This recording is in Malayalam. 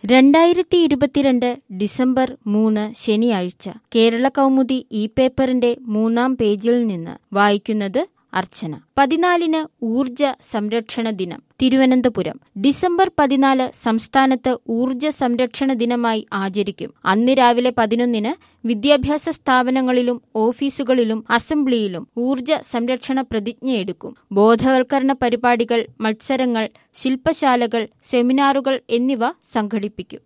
രണ്ടായിരത്തി ഇരുപത്തിരണ്ട് ഡിസംബർ മൂന്ന് ശനിയാഴ്ച കേരള കൗമുദി ഈ പേപ്പറിന്റെ മൂന്നാം പേജിൽ നിന്ന് വായിക്കുന്നത് അർച്ചന പതിനാലിന് ഊർജ സംരക്ഷണ ദിനം തിരുവനന്തപുരം ഡിസംബർ പതിനാല് സംസ്ഥാനത്ത് ഊർജ സംരക്ഷണ ദിനമായി ആചരിക്കും അന്ന് രാവിലെ പതിനൊന്നിന് വിദ്യാഭ്യാസ സ്ഥാപനങ്ങളിലും ഓഫീസുകളിലും അസംബ്ലിയിലും ഊർജ സംരക്ഷണ പ്രതിജ്ഞയെടുക്കും ബോധവൽക്കരണ പരിപാടികൾ മത്സരങ്ങൾ ശില്പശാലകൾ സെമിനാറുകൾ എന്നിവ സംഘടിപ്പിക്കും